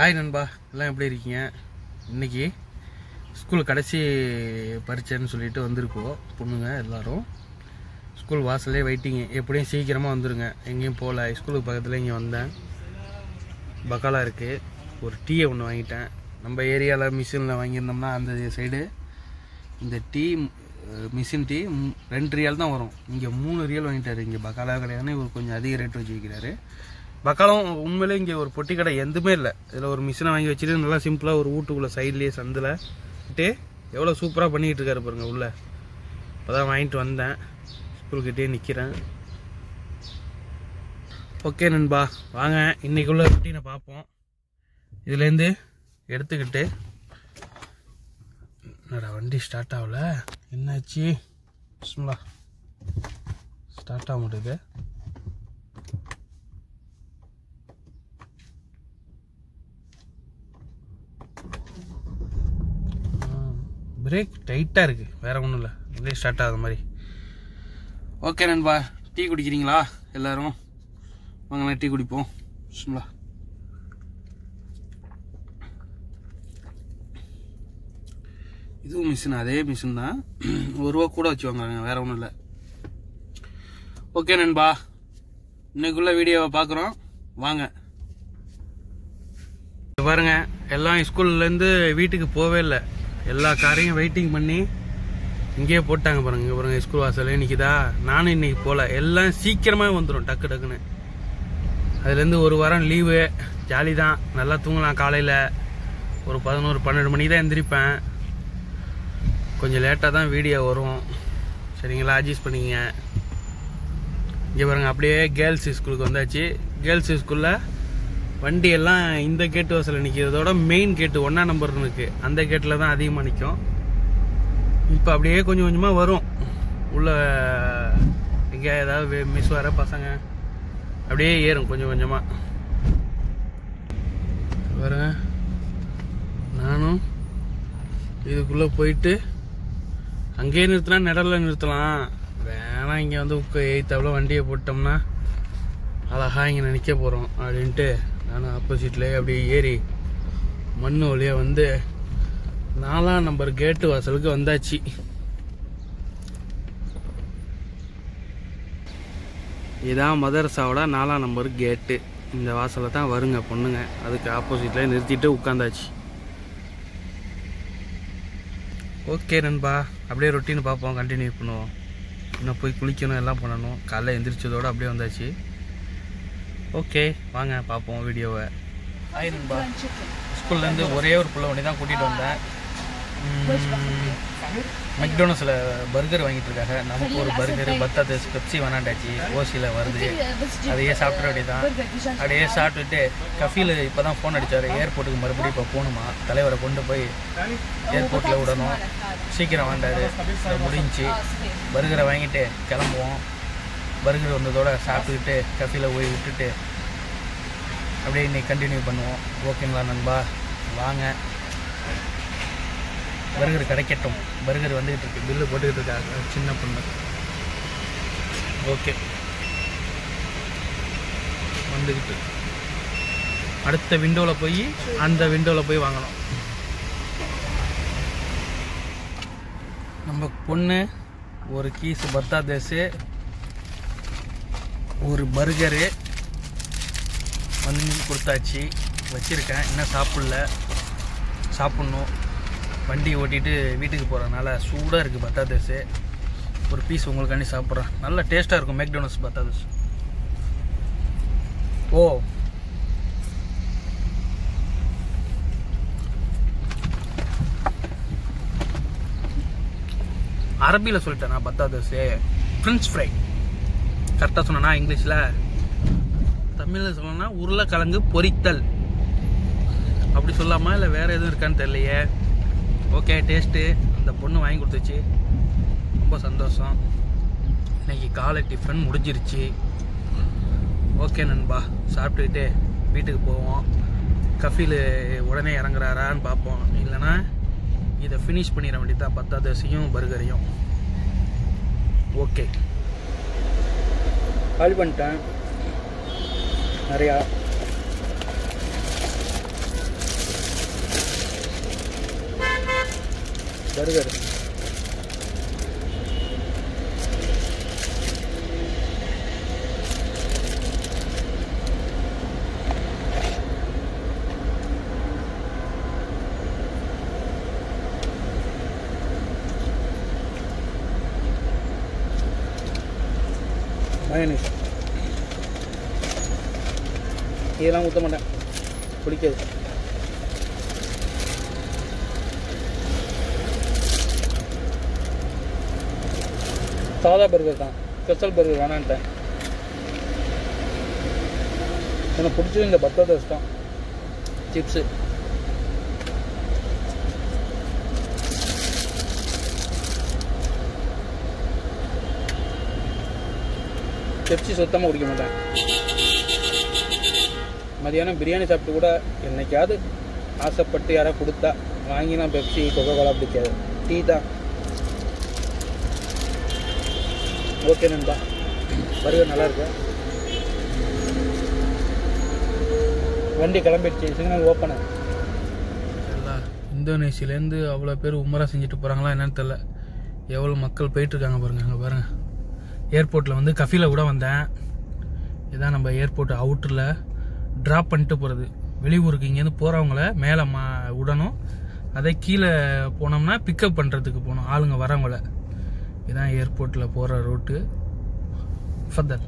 Hi நண்பா எல்லாம் எப்படி இருக்கீங்க இன்னைக்கு ஸ்கூல் கடைசி பரீட்சைன்னு சொல்லிட்டு வந்திருக்கோம் பொண்ணுங்க எல்லாரும் ஸ்கூல் வாசல்லே வெயிட்டிங்க எப்படியும் சீக்கிரமாக வந்துருங்க எங்கேயும் போகல ஸ்கூலுக்கு பக்கத்தில் இங்கே வந்தேன் பக்காலா இருக்குது ஒரு டீயை ஒன்று வாங்கிட்டேன் நம்ம ஏரியாவில் மிஷினில் வாங்கியிருந்தோம்னா அந்த சைடு இந்த டீ மிஷின் டீ ம், ரெண்டு ரியால் தான் வரும் இங்கே மூணு ரியல் வாங்கிட்டாரு இங்கே பக்காலா கடையானே இவர் கொஞ்சம் அதிக ரேட் வச்சு வைக்கிறாரு பக்காலம் உண்மையிலே இங்கே ஒரு பொட்டி கடை எதுவுமே இல்லை இதில் ஒரு மிஷினை வாங்கி வச்சுட்டு நல்லா சிம்பிளாக ஒரு வீட்டுக்குள்ளே சைட்லேயே சந்தில் விட்டு எவ்வளோ சூப்பராக பண்ணிக்கிட்டு இருக்காரு பாருங்க உள்ள அப்போதான் வாங்கிட்டு வந்தேன் ஸ்கூல்கிட்டே நிற்கிறேன் ஓகே நண்பா வாங்க இன்னைக்குள்ள ரொட்டீனை பார்ப்போம் இதுலேருந்து எடுத்துக்கிட்டு என்னடா வண்டி ஸ்டார்ட் ஆகல என்னாச்சு பிஸ்மில்லா ஸ்டார்ட் ஆக மாட்டேங்குது பிரேக் டைட்டாக இருக்குது வேற ஒன்றும் இல்லை அப்படியே ஸ்டார்ட் ஆகாத மாதிரி ஓகே நண்பா டீ குடிக்கிறீங்களா எல்லாரும் வாங்கலாம் டீ குடிப்போம் பிஸ்மில்லா இதுவும் மிஷின் அதே மிஷின் தான் ஒரு ரூபா கூட வச்சு வாங்குறாங்க வேற ஒன்றும் இல்லை ஓகே நண்பா இன்னைக்குள்ள வீடியோவை பார்க்குறோம் வாங்க இங்க பாருங்க எல்லாம் ஸ்கூல்லேருந்து வீட்டுக்கு போவே இல்லை எல்லா காரையும் வெயிட்டிங் பண்ணி இங்கேயே போட்டாங்க பாருங்க இங்க பாருங்க ஸ்கூல் வாசல்ல நிற்கிதா நானும் இன்னைக்கு போகல எல்லாம் சீக்கிரமாக வந்துடும் டக்கு டக்குன்னு அதுலேருந்து ஒரு வாரம் லீவு ஜாலி தான் நல்லா தூங்கலாம் காலையில் ஒரு பதினோரு பன்னெண்டு மணிக்கு தான் எந்திரிப்பேன் கொஞ்சம் லேட்டாக தான் வீடியோ வரும் சரிங்களா அட்ஜஸ்ட் பண்ணிக்கங்க இங்கே பாருங்க அப்படியே கேர்ள்ஸ் ஸ்கூலுக்கு வந்தாச்சு கேர்ள்ஸ் ஸ்கூலில் வண்டி எல்லாம் இந்த கேட்டு வாசலில் நிற்கிறதோட மெயின் கேட்டு ஒன்றா நம்பர் இருக்கு அந்த கேட்டில் தான் அதிகமாக நிற்கும் இப்போ அப்படியே கொஞ்சம் கொஞ்சமாக வரும் உள்ள எங்கே ஏதாவது மிஸ் வர பசங்க அப்படியே ஏறும் கொஞ்சம் கொஞ்சமாக பாருங்க நானும் இதுக்குள்ளே போயிட்டு அங்கேயே நிறுத்தினா நிழல்ல நிறுத்தலாம் வேணாம் இங்கே வந்து உக்க எய்த்தாப்புல வண்டியை போட்டோம்னா அழகா இங்கே நிற்க போகிறோம் அப்படின்ட்டு நானும் ஆப்போசிட்லேயே அப்படியே ஏறி மண் வழியாக வந்து நாலாம் நம்பர் கேட்டு வாசலுக்கு வந்தாச்சு இதான் மதரசாவோட நாலாம் நம்பர் கேட்டு இந்த வாசலில் தான் வருங்க பொண்ணுங்க அதுக்கு ஆப்போசிட்லேயே நிறுத்திட்டு உட்காந்தாச்சு ஓகே நண்பா அப்படியே ரொட்டீன் பார்ப்போம் கண்டினியூ பண்ணுவோம் இன்னும் போய் குளிக்கணும் எல்லாம் பண்ணணும் காலைல எந்திரிச்சதோடு அப்படியே வந்தாச்சு ஓகே வாங்க பார்ப்போம் வீடியோவை ஹாய் நண்பா ஸ்கூல்லேருந்து ஒரே ஒரு பிள்ளை ஒன்று தான் கூட்டிகிட்டு வந்தேன் மெக்டோனஸில் பர்கர் வாங்கிட்டு இருக்காங்க நமக்கு ஒரு பர்கர் பத்தாத்து பெப்சி வேணாண்டாச்சு ஓசியில் வருது அதையே சாப்பிட்ற வேண்டியதான் அப்படியே சாப்பிட்டுட்டு கஃபீல் இப்போ தான் ஃபோன் அடித்தார் ஏர்போர்ட்டுக்கு மறுபடியும் இப்போ போகணுமா தலைவரை கொண்டு போய் ஏர்போர்ட்டில் விடணும் சீக்கிரம் வந்தார் முடிஞ்சு பர்கரை வாங்கிட்டு கிளம்புவோம் பர்கர் வந்ததோட சாப்பிட்டுக்கிட்டு கஃபீல போய் விட்டுட்டு அப்படியே இன்னைக்கு கண்டினியூ பண்ணுவோம் ஓகேங்களா நண்பா வாங்க பர்கர் கிடைக்கட்டும் பர்கர் வந்துகிட்டு இருக்கு பில்லு போட்டுக்கிட்டு இருக்காங்க சின்ன பொண்ணு ஓகே வந்துக்கிட்டு அடுத்த விண்டோவில் போய் அந்த விண்டோவில் போய் வாங்கணும் நம்ம பொண்ணு ஒரு கீஸ் பத்தாதேஸு ஒரு பர்கரு வந்து கொடுத்தாச்சு வச்சுருக்கேன் இன்னும் சாப்பிடல சாப்பிட்ணும் வண்டி ஓட்டிட்டு வீட்டுக்கு போகிறதுனால சூடாக இருக்குது பத்தாதேஸு ஒரு பீஸ் உங்களுக்காண்டி சாப்பிட்றேன் நல்ல டேஸ்ட்டாக இருக்கும் மெக்டோனல்ஸ் பத்தாதேஸ் ஓ அரபியில் சொல்லிட்டேன் நான் பத்தாதேஸு ஃப்ரெஞ்ச் ஃப்ரை கரெக்டாக சொன்னேன்னா இங்கிலீஷில் தமிழில் சொல்லணும்னா உருளைக்கிழங்கு பொரித்தல் அப்படி சொல்லாமா இல்லை வேறு எதுவும் இருக்கான்னு தெரியலையே ஓகே டேஸ்ட்டு அந்த பொண்ணு வாங்கி கொடுத்துச்சு ரொம்ப சந்தோஷம் இன்னைக்கு காலை டிஃபன் முடிஞ்சிருச்சு ஓகே நண்பா சாப்பிட்டுக்கிட்டு வீட்டுக்கு போவோம் கஃபீல் உடனே இறங்குறாரான்னு பார்ப்போம் இல்லைன்னா இதை ஃபினிஷ் பண்ணிட வேண்டியதான் பத்தாதசியும் பர்கரையும் ஓகே கால் பண்ணிட்டேன் நிறையா பர்கர் மயனீஸ் இதெல்லாம் ஊற்ற மாட்டேன் பிடிக்காது சாதா பர்கர் தான் ஸ்பெஷல் பர்கர் வேணான்ட்டேன் எனக்கு பிடிச்சது இந்த பட்டர் டோஸ்ட் தான் சிப்ஸு பெப்சி சுத்தமாக குடிக்க மாட்டேன் மதியானம் பிரியாணி சாப்பிட்டு கூட என்னைக்காவது ஆசைப்பட்டு யாராவது கொடுத்தா வாங்கி நான் பெப்சி கொக்கோ கோலா பிடிக்காது டீ தான் ஓகே நண்பா பர்கர் நல்லா இருக்கு வண்டி கிளம்பிடுச்சு சிக்னல் ஓப்பனு இந்தோனேஷியாலேருந்து அவ்வளோ பேர் உமரா செஞ்சுட்டு போகிறாங்களா என்னன்னு தெரில எவ்வளோ மக்கள் போயிட்டுருக்காங்க பாருங்க அங்கே பாருங்க ஏர்போர்ட்டில் வந்து கஃபில கூட வந்தேன் இதான் நம்ம ஏர்போர்ட் அவுட்டரில் ட்ராப் பண்ணிட்டு போகிறது வெளியூருக்கு இங்கேருந்து போகிறவங்கள மேலே மா விடணும் அதே கீழே போனோம்னா பிக்கப் பண்ணுறதுக்கு போகணும் ஆளுங்க வரவங்கள இதான் ஏர்போர்ட்டில் போகிற ரூட்டு ஃபர்தர்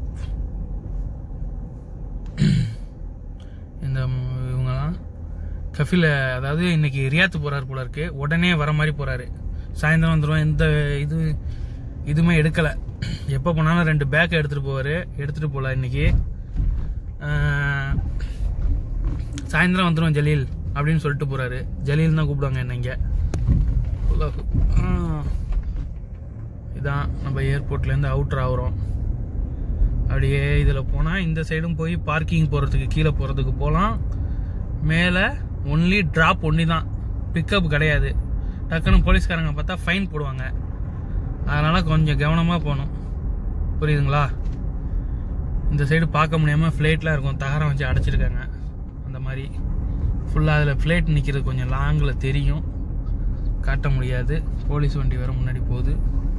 இந்த ம- இவங்கெல்லாம் கஃபில அதாவது இன்னைக்கு ரியாத்து போறாரு போல இருக்கு உடனே வர மாதிரி போறாரு சாயந்தரம் வந்துடும் எந்த இது இதுவுமே எடுக்கல எப்போ போனாலும் ரெண்டு பேக் எடுத்துட்டு போவாரு எடுத்துட்டு போல இன்னைக்கு ஆஹ், சாயந்தரம் வந்துடும் ஜலீல் அப்படின்னு சொல்லிட்டு போறாரு ஜலீல் தான் கூப்பிடுவாங்க என்ன இங்க அல்லாஹ். ஆஹ். இதான் நம்ம ஏர்போர்ட்லேருந்து அவுட்டர் ஆகுறோம் அப்படியே இதில் போனால் இந்த சைடும் போய் பார்க்கிங் போகிறதுக்கு கீழே போகிறதுக்கு போகலாம் மேலே ஒன்லி ட்ராப் ஒன்லி தான் பிக்கப் கிடையாது டக்குன்னு போலீஸ்காரங்க பார்த்தா ஃபைன் போடுவாங்க அதனால் கொஞ்சம் கவனமாக போகணும் புரியுதுங்களா இந்த சைடு பார்க்க முடியாமல் ஃப்ளைட்லாம் இருக்கும் தகரம் வச்சு அடைச்சிருக்காங்க அந்த மாதிரி ஃபுல்லாக அதில் ஃப்ளைட் நிற்கிறது கொஞ்சம் லாங்கில் தெரியும் காட்ட முடியாது போலீஸ் வண்டி வேறு முன்னாடி போகுது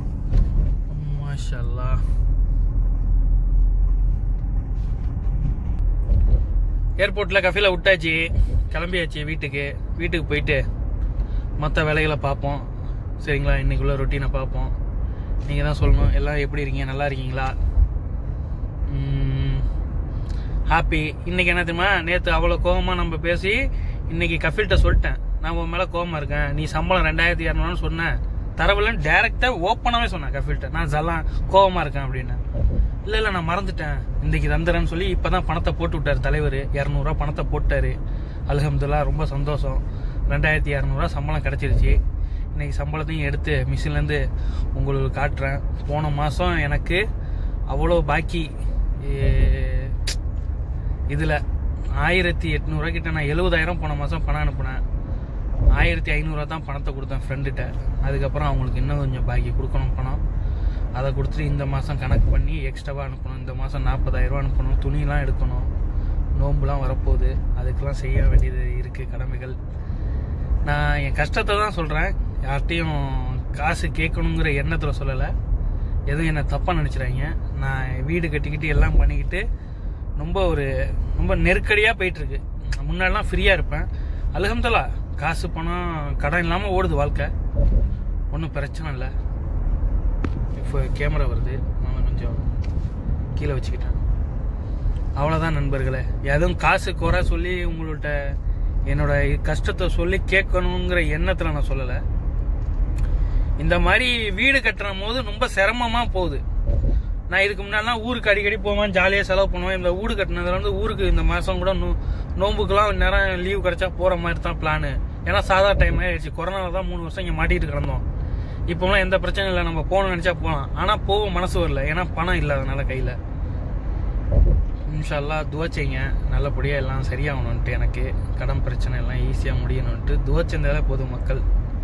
மாஷா அல்லாஹ் ஏர்போர்ட்டில் கஃபில விட்டாச்சு கிளம்பியாச்சு வீட்டுக்கு வீட்டுக்கு போயிட்டு மற்ற வேலைகளை பார்ப்போம் சரிங்களா இன்னைக்குள்ள ரொட்டீனை பார்ப்போம் நீங்கள் தான் சொல்லணும் எல்லாம் எப்படி இருக்கீங்க நல்லா இருக்கீங்களா ஹாப்பி இன்னைக்கு என்ன தெரியுமா நேற்று அவ்வளோ கோவமாக நம்ம பேசி இன்னைக்கு கஃபில்கிட்ட சொல்லிட்டேன் நான் உன் மேலே கோவமாக இருக்கேன் நீ சம்பளம் ரெண்டாயிரத்தி இரநூறுன்னு சொன்னேன் தரவில்லைன்னு டேரெக்டாக ஓப்பனாகவே சொன்னேன் கஃபில்கிட்ட நான் ஜல்லாம் கோவமாக இருக்கேன் அப்படின்னு இல்லை இல்லை நான் மறந்துட்டேன் இன்னைக்கு தந்துறேன்னு சொல்லி இப்போ தான் பணத்தை போட்டு விட்டார் தலைவர் இரநூறுவா பணத்தை போட்டாரு அல்ஹம்துலில்லாஹ் ரொம்ப சந்தோஷம் ரெண்டாயிரத்தி இரநூறுவா சம்பளம் கிடச்சிருச்சு இன்னைக்கு சம்பளத்தையும் எடுத்து மிஷின்லேருந்து உங்களுக்கு காட்டுறேன் போன மாதம் எனக்கு அவ்வளோ பாக்கி இதில் ஆயிரத்தி எட்நூறுவா கிட்ட நான் எழுபதாயிரம் போன மாதம் பணம் அனுப்புனேன் ஆயிரத்தி ஐநூறுவா தான் பணத்தை கொடுத்தேன் ஃப்ரெண்டுகிட்ட அதுக்கப்புறம் அவங்களுக்கு இன்னும் கொஞ்சம் பாக்கி கொடுக்கணும் பணம் அதை கொடுத்துட்டு இந்த மாதம் கணக்கு பண்ணி எக்ஸ்ட்ராவாக அனுப்பணும் இந்த மாதம் நாற்பதாயிரரூவா அனுப்பணும் துணியெலாம் எடுக்கணும் நோம்புலாம் வரப்போகுது அதுக்கெல்லாம் செய்ய வேண்டியது இருக்குது கடமைகள் நான் என் கஷ்டத்தை தான் சொல்கிறேன் யார்கிட்டையும் காசு கேட்கணுங்கிற எண்ணத்தில் சொல்லலை எதுவும் என்னை தப்பாக நினச்சிடாங்க நான் வீடு கட்டிக்கிட்டு எல்லாம் பண்ணிக்கிட்டு ரொம்ப ஒரு ரொம்ப நெருக்கடியாக போயிட்டுருக்கு முன்னாடிலாம் ஃப்ரீயாக இருப்பேன் அல்ஹம்துலில்லா காசு பணம் கடன் இல்லாமல் ஓடுது வாழ்க்கை ஒன்றும் பிரச்சனை இல்லை இப்போ கேமரா வருது நான் கொஞ்சம் கீழே வச்சுக்கிட்டேன் அவ்வளோதான் நண்பர்களே எதுவும் காசு குறை சொல்லி உங்கள்கிட்ட என்னோட கஷ்டத்தை சொல்லி கேட்கணுங்கிற எண்ணத்தில் நான் சொல்லலை இந்த மாதிரி வீடு கட்டுற போது ரொம்ப சிரமமா போகுது நான் இதுக்கு முன்னாடிலாம் ஊருக்கு அடிக்கடி போவேன் ஜாலியாக செலவு பண்ணுவேன் இந்த வீடு கட்டினதுல வந்து ஊருக்கு இந்த மாதம் கூட நோ நோம்புக்கெல்லாம் நேரம் லீவ் கிடைச்சா போகிற மாதிரி தான் பிளானு ஏன்னா சாதா டைம் ஆயிடுச்சு கொரோனாவில் தான் மூணு வருஷம் இங்கே மாட்டிட்டு கிடந்தோம் இப்போலாம் எந்த பிரச்சனையும் இல்லை நம்ம போகணும்னு நினச்சா போகலாம் ஆனால் போக மனசு வரல ஏன்னா பணம் இல்லாதனால கையில் இன்ஷால்லா துவா செய்யுங்க நல்லபடியாக எல்லாம் சரியாகணுன்ட்டு எனக்கு கடன் பிரச்சனை எல்லாம் ஈஸியாக முடியணுன்ட்டு துவா செஞ்சாலே போதும் மக்கள்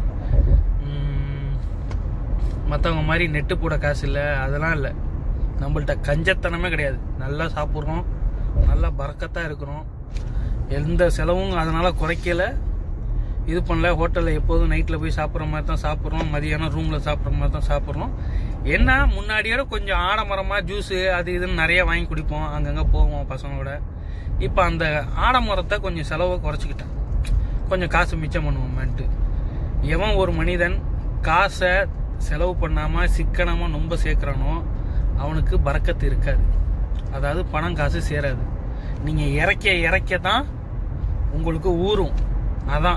மற்றவங்க மாதிரி நெட்டு போட காசு இல்லை அதெல்லாம் இல்லை நம்மள்ட்ட கஞ்சத்தனமே கிடையாது நல்லா சாப்பிட்றோம் நல்லா பறக்கத்தான் இருக்கிறோம் எந்த செலவும் அதனால் குறைக்கல இது பண்ணல ஹோட்டலில் எப்போதும் நைட்டில் போய் சாப்பிட்ற மாதிரி தான் சாப்பிட்றோம் மதியானம் ரூமில் சாப்பிட்ற மாதிரி தான் சாப்பிட்றோம் என்ன முன்னாடியோட கொஞ்சம் ஆடமரமாக ஜூஸு அது இதுன்னு நிறைய வாங்கி குடிப்போம் அங்கங்கே போவோம் பசங்களோட இப்போ அந்த ஆடமரத்தை கொஞ்சம் செலவை குறைச்சிக்கிட்டேன் கொஞ்சம் காசு மிச்சம் பண்ணுவோமேன்ட்டு எவன் ஒரு மனிதன் காசை செலவு பண்ணாமல் சிக்கனமாக ரொம்ப சேர்க்குறானோ அவனுக்கு பறக்கத்து இருக்காது அதாவது பணம் காசு சேராது நீங்கள் இறக்க இறக்க தான் உங்களுக்கு ஊறும் அதான்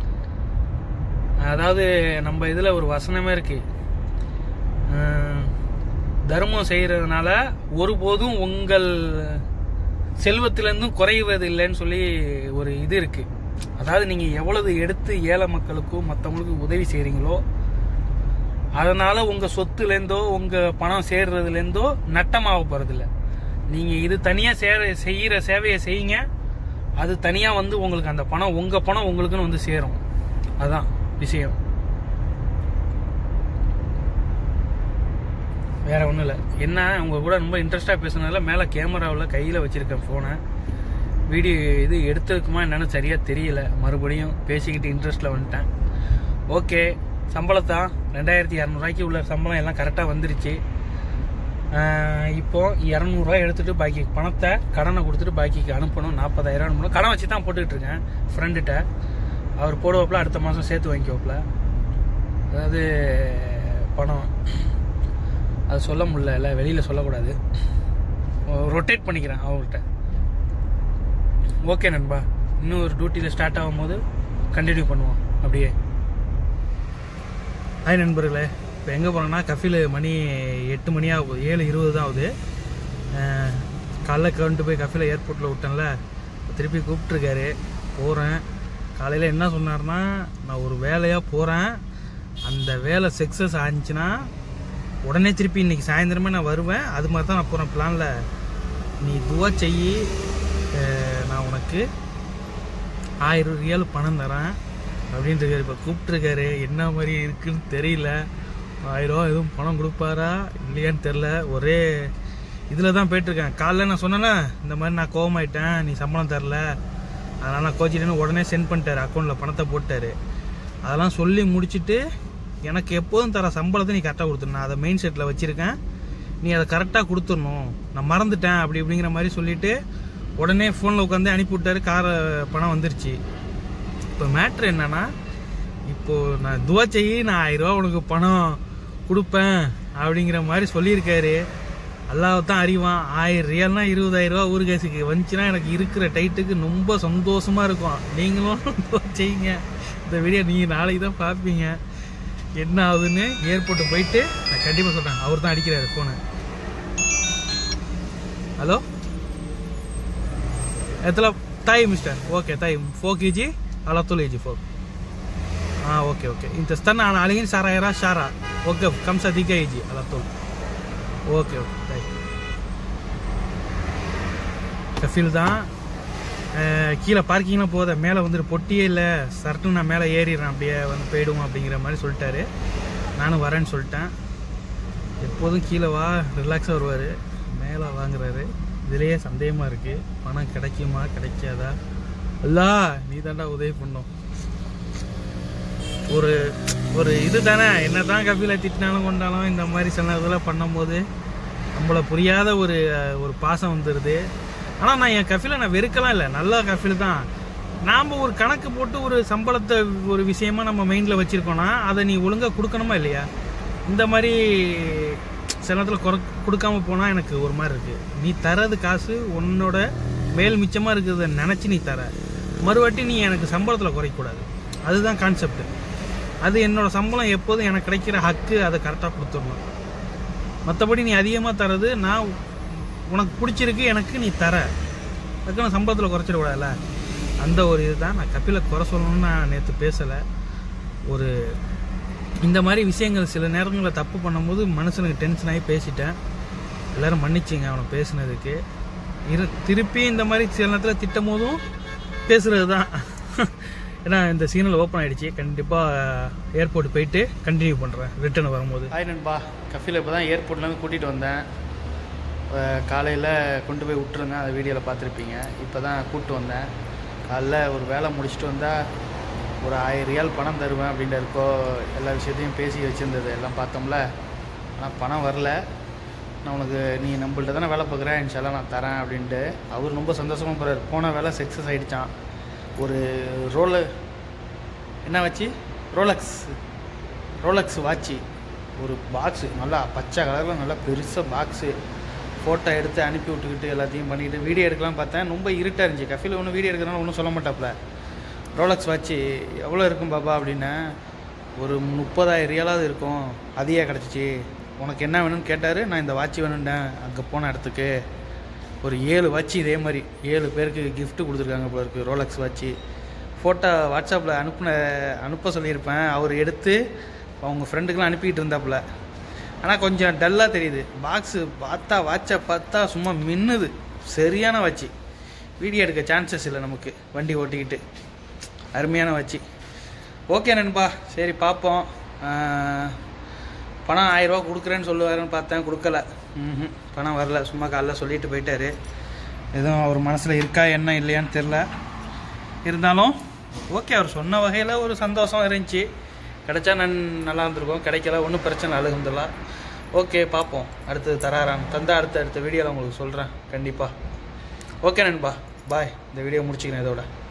அதாவது நம்ம இதில் ஒரு வசனமே இருக்கு அஹ், தர்மம் செய்கிறதுனால ஒருபோதும் உங்கள் செல்வத்திலேருந்தும் குறைவது இல்லைன்னு சொல்லி ஒரு இது இருக்கு அதாவது நீங்கள் எவ்வளவு எடுத்து ஏழை மக்களுக்கும் மற்றவங்களுக்கும் உதவி செய்கிறீங்களோ அதனால உங்கள் சொத்துலேருந்தோ உங்கள் பணம் சேர்றதுலேருந்தோ நட்டமாக போகிறதில்ல நீங்கள் இது தனியாக சேர செய்கிற சேவையை செய்யுங்க அது தனியாக வந்து உங்களுக்கு அந்த பணம் உங்கள் பணம் உங்களுக்குன்னு வந்து சேரும் அதான் விஷயம் வேற ஒன்றும் இல்லை என்ன உங்க கூட ரொம்ப இன்ட்ரெஸ்டாக பேசுனதுல மேலே கேமராவில் கையில் வச்சிருக்கேன் ஃபோனை வீடியோ இது எடுத்திருக்குமா என்னன்னு சரியாக தெரியல மறுபடியும் பேசிக்கிட்டு இன்ட்ரெஸ்ட்டில் வந்துட்டேன் ஓகே சம்பளத்தான் ரெண்டாயிரத்தி இரநூறுவாய்க்கு உள்ள சம்பளம் எல்லாம் கரெக்டாக வந்துருச்சு ஆஹ் இப்போ இரநூறுவா எடுத்துட்டு பாக்கி பணத்தை கடனை கொடுத்துட்டு பாக்கிக்கு அனுப்பணும் நாற்பதாயிரம் அனுப்பணும் கடன் வச்சு தான் போட்டுக்கிட்டு இருக்கேன் ஃப்ரெண்டுகிட்ட அவர் போடுவாப்புல அடுத்த மாதம் சேர்த்து வாங்கிக்குவாப்புல அதாவது பணம் அது சொல்ல முடியல வெளியில் சொல்லக்கூடாது ரொட்டேட் பண்ணிக்கிறேன் அவர்கிட்ட ஓகே நண்பா இன்னும் ஒரு டியூட்டியில் ஸ்டார்ட் ஆகும்போது கண்டினியூ பண்ணுவோம் அப்படியே ஹாய் நண்பர்களே இப்போ எங்கே போகிறோன்னா கஃபில் மணி எட்டு மணி ஆகுது ஏழு இருபது தான் ஆகுது அஹ், காலைல கொண்டு போய் கஃபில் ஏர்போர்ட்டில் விட்டேன்ல திருப்பி கூப்பிட்ருக்காரு போகிறேன் காலையில் என்ன சொன்னார்னா நான் ஒரு வேலையாக போகிறேன் அந்த வேலை சக்ஸஸ் ஆச்சுன்னா உடனே திருப்பி இன்னைக்கு சாயந்தரமே நான் வருவேன் அது மாதிரி தான் நான் போகிறேன் பிளானில் நீ துவா செய் அஹ், நான் உனக்கு ஆயிரம் ரியால் பணம் தரேன் அப்படின்ட்டு இருக்காரு இப்போ கூப்பிட்ருக்காரு என்ன மாதிரி இருக்குன்னு தெரியல ஆயிரம் ரூபா எதுவும் பணம் கொடுப்பாரா இல்லையான்னு தெரில ஒரே இதில் தான் போயிட்டுருக்கேன் காலைல நான் சொன்னேன்ல இந்த மாதிரி நான் கோவமாயிட்டேன் நீ சம்பளம் தரல அதனால் நான் கோச்சிட்டேன்னு உடனே சென்ட் பண்ணிட்டாரு அக்கௌண்ட்டில் பணத்தை போட்டாரு அதெல்லாம் சொல்லி முடிச்சுட்டு எனக்கு எப்போதும் தர சம்பளத்தை நீ கரெக்டாக கொடுத்துரு நான் அதை மெயின் செட்டில் வச்சுருக்கேன் நீ அதை கரெக்டாக கொடுத்துடணும் நான் மறந்துட்டேன் அப்படி இப்படிங்கிற மாதிரி சொல்லிட்டு உடனே ஃபோனில் உட்காந்து அனுப்பி விட்டாரு காரை பணம் வந்துருச்சு இப்போ மேட்ரு என்னன்னா இப்போ நான் துவா செய்யி நான் ஆயிரம் ரூபா உனக்கு பணம் கொடுப்பேன் அப்படிங்கிற மாதிரி சொல்லியிருக்காரு அல்லாஹ் தான் அறிவான் ஆயிரம் ரியால்னா இருபதாயிரம் ரூபா ஊருகாசிக்கு வந்துச்சுன்னா எனக்கு இருக்கிற டைட்டுக்கு ரொம்ப சந்தோஷமா இருக்கும் நீங்களும் துவா செய்யுங்க இந்த வீடியோ நீங்கள் நாளைக்கு தான் பார்ப்பீங்க என்ன ஆகுதுன்னு ஏர்போர்ட்டு போயிட்டு நான் கண்டிப்பாக சொல்கிறேன் அவர் தான் அடிக்கிறாரு ஃபோனை ஹலோ எத்தனை طيب مستر اوكي طيب فوق يجي على طول يجي فوق اه اوكي اوكي انت استنى انا على الحين شارع راس شارع وقف خمسة دقيقة يجي على طول اوكي اوكي طيب கஃபில் தான் அஹ், கீழே பார்க்கிங்லாம் போத மேலே வந்துட்டு பொட்டியே இல்லை சரட்டு நான் மேலே ஏறிடுறேன் அப்படியே வந்து போயிடுவோம் அப்படிங்கிற மாதிரி சொல்லிட்டாரு நானும் வரேன்னு சொல்லிட்டேன் எப்போதும் கீழே வா ரிலாக்ஸாக வருவார் மேலே வாங்குறாரு இதுலேயே சந்தேகமாக இருக்குது பணம் கிடைக்குமா கிடைக்காதா அல்லா நீ தாண்டா உதவி பண்ணும் ஒரு ஒரு இது தானே என்ன தான் கபில திட்டினாலும் கொண்டாலும் இந்த மாதிரி சில இதெல்லாம் பண்ணும்போது நம்மள புரியாத ஒரு அஹ், ஒரு பாசம் வந்துடுது ஆனால் நான் என் கஃபில நான் வெறுக்கலாம் இல்லை நல்ல கஃபில் தான் நாம் ஒரு கணக்கு போட்டு ஒரு சம்பளத்தை ஒரு விஷயமா நம்ம மைண்டில் வச்சுருக்கோன்னா அதை நீ ஒழுங்காக கொடுக்கணுமா இல்லையா இந்த மாதிரி சில நேரத்தில் குறை கொடுக்காம போனால் எனக்கு ஒரு மாதிரி இருக்குது நீ தரது காசு உன்னோட மேல் மிச்சமாக இருக்கிறத நினச்சி நீ தர மறுவாட்டி நீ எனக்கு சம்பளத்தில் குறைக்கக்கூடாது அதுதான் கான்செப்ட் அது என்னோட சம்பளம் எப்போதும் எனக்கு கிடைக்கிற ஹக்கு அதை கரெக்டாக கொடுத்துடணும் மற்றபடி நீ அதிகமாக தரது நான் உனக்கு பிடிச்சிருக்கு எனக்கு நீ தர அதுக்கு நான் சம்பளத்தில் குறைச்சிடக்கூடாதுல்ல அந்த ஒரு இதுதான் நான் கபில குறை சொல்லணும்னு நான் நேற்று பேசலை ஒரு இந்த மாதிரி விஷயங்கள் சில நேரங்களில் தப்பு பண்ணும்போது மனுஷனுக்கு டென்ஷன் ஆகி பேசிட்டேன் எல்லாரும் மன்னிச்சிங்க அவனை பேசுனதுக்கு இரு திருப்பி இந்த மாதிரி சில நேரத்தில் திட்டும் போதும் பேசுறது தான் ஏன்னா இந்த சீனில் ஓப்பன் ஆயிடுச்சு கண்டிப்பாக ஏர்போர்ட் போயிட்டு கண்டினியூ பண்ணுறேன் ரிட்டர்ன் வரும்போது ஹாய் நண்பா கஃபில் இப்போ தான் ஏர்போர்ட்லேருந்து கூட்டிகிட்டு வந்தேன் காலையில் கொண்டு போய் விட்டுருந்தேன் அதை வீடியோவில் பார்த்துருப்பீங்க இப்போ தான் கூப்பிட்டு வந்தேன் காலைல ஒரு வேலை முடிச்சுட்டு வந்தால் ஒரு ஆயிரம் ரியால் பணம் தருவேன் அப்படின்ட்டு இருக்கோ எல்லா விஷயத்தையும் பேசி வச்சுருந்தது எல்லாம் பார்த்தோம்ல ஆனால் பணம் வரல நான் உனக்கு நீ நம்மள்ட்ட தானே வேலை பார்க்குறேன் இன்ஷால்லாம் நான் தரேன் அப்படின்ட்டு அவர் ரொம்ப சந்தோஷமாக போகிறார் போன வேலை சக்ஸஸ் ஆகிடுச்சான் ஒரு ரோல என்ன வச்சு ரோலக்ஸ் ரோலக்ஸ் வாட்சி ஒரு பாக்ஸு நல்லா பச்சை கலரில் நல்லா பெருசாக பாக்ஸு ஃபோட்டோ எடுத்து அனுப்பி விட்டுக்கிட்டு எல்லாத்தையும் பண்ணிக்கிட்டு வீடியோ எடுக்கலாம் பார்த்தேன் ரொம்ப இருட்டாக இருந்துச்சு கஃபில் ஒன்றும் வீடியோ எடுக்கிறனால ஒன்றும் சொல்ல மாட்டாப்புல ரோலக்ஸ் வாட்சி எவ்வளோ இருக்கும் பாப்பா அப்படின்னேன் ஒரு முப்பதாயிரம் ரியாலாவது இருக்கும் அதையே கிடச்சிச்சு உனக்கு என்ன வேணும்னு கேட்டார் நான் இந்த வாட்சி வேணும்னேன் அங்கே போன இடத்துக்கு ஒரு ஏழு வாட்சி இதே மாதிரி ஏழு பேருக்கு gift கொடுத்துருக்காங்க போல இருக்குது ரோலக்ஸ் வாட்சி ஃபோட்டோ வாட்ஸ்அப்பில் அனுப்புன அனுப்ப சொல்லியிருப்பேன் அவர் எடுத்து அவங்க ஃப்ரெண்டுக்கெலாம் அனுப்பிக்கிட்டு இருந்தாப்புல ஆனால் கொஞ்சம் டல்லாக தெரியுது பாக்ஸு பார்த்தா வாட்சை பார்த்தா சும்மா மின்னுது சரியான வாட்சி வீடியோ எடுக்க சான்சஸ் இல்லை நமக்கு வண்டி ஓட்டிக்கிட்டு அருமையான வாட்சி ஓகே நண்பா சரி பார்ப்போம் ஆஹ், பணம் ஆயிரரூவா கொடுக்குறேன்னு சொல்லுவாருன்னு பார்த்தேன் கொடுக்கல ம்ஹும். பணம் வரல சும்மா காலைல சொல்லிட்டு போயிட்டாரு எதுவும் அவர் மனசில் இருக்கா என்ன இல்லையான்னு தெரில இருந்தாலும் ஓகே அவர் சொன்ன வகையில் ஒரு சந்தோஷம் இருந்துச்சு கிடைச்சா நான் நல்லா இருந்திருக்கும் கிடைக்கல ஒன்றும் பிரச்சனை அழுகுந்தலாம் ஓகே பார்ப்போம் அடுத்தது தராரான் தந்தா அடுத்த அடுத்த வீடியோவில் உங்களுக்கு சொல்கிறேன் கண்டிப்பாக ஓகே நண்பா பாய் இந்த வீடியோ முடிச்சுக்கிறேன் இதோட